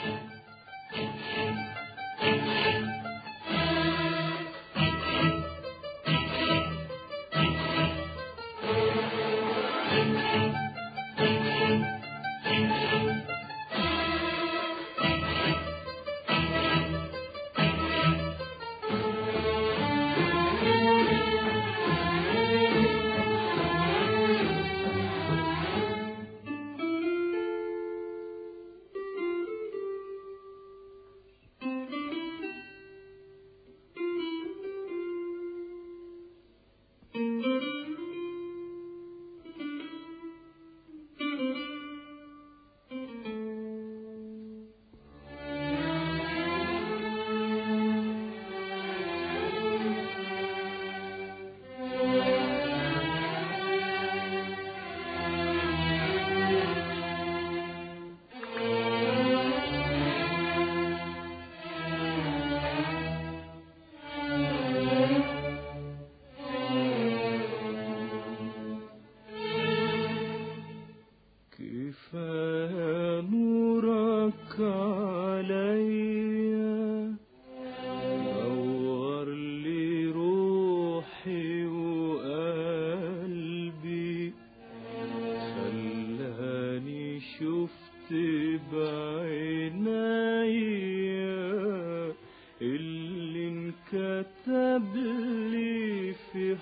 كفاية نورك عليا نور لي روحي وقلبي خلاني شفت بعينيا اللي انكتب لي في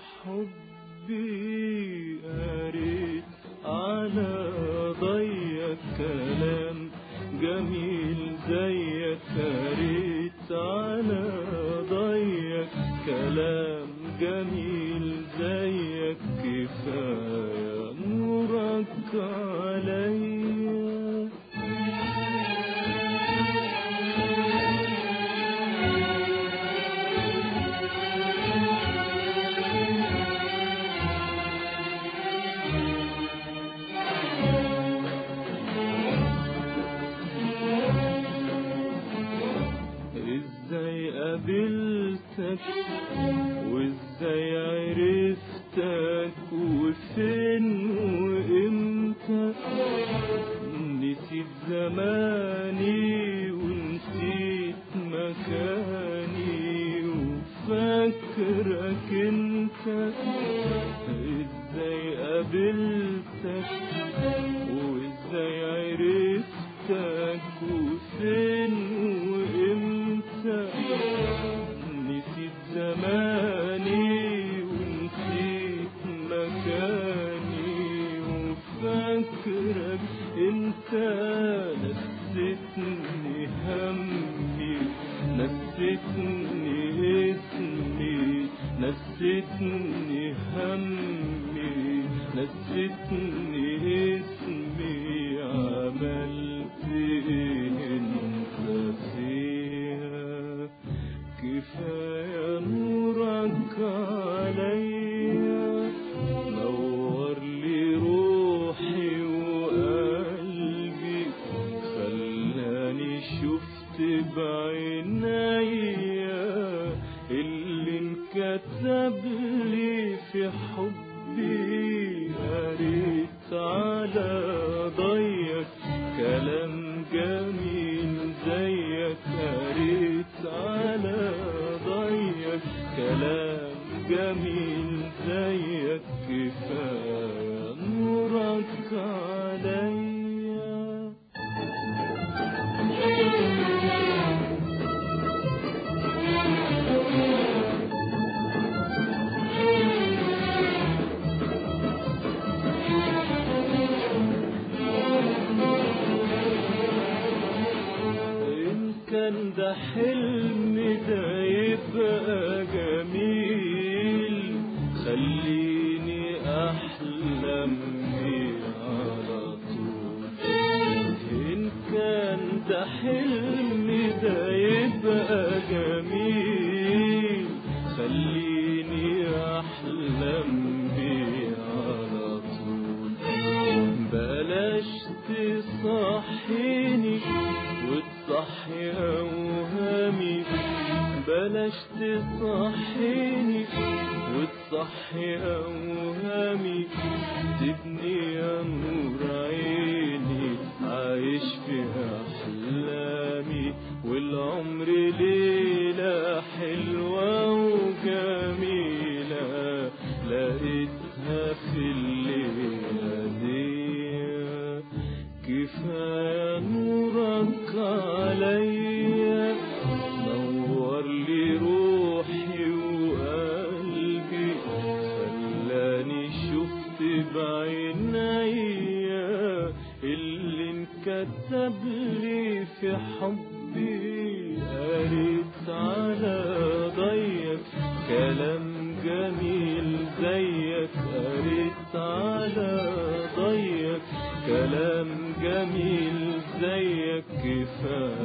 حبي قريت على ضيق كلام جميل زيك قريت على ضيق كلام جميل زيك كفاية نورك عليا ازاي قابلتك وازاي عرفتك وفين وامتى نسيت زماني ونسيت مكاني وفاكرك انت ازاي قابلتك وازاي عرفتك وفين وامتى نسيت زماني ونسيت مكاني وفاكرك انت نسيتني همي نسيتني اسمي نسيتني همي نسيتني اسمي عملت ايه انت فيها كفاية نورك عليا نور لي روحي وقلبي خلاني شفت بعينيا اللي انكتب لي في حبي قريت على ضيق كلام جميل زيك قريت على ضيق كلام جميل زيك كفاية نورك عليا إن كان ده حلم ده يبقى جميل خليني أحلم بيه على طول إن كان ده حلم ده يبقى جميل خليني أحلم بيه على طول بلاش تصحيني وتصحي أوهامي بلاش تصحيني وتصحي أوهامي تبني يا نور عيني عايش في أحلامي في حبي قريت على ضيق كلام جميل زيك قريت على ضيق كلام جميل زيك كفاية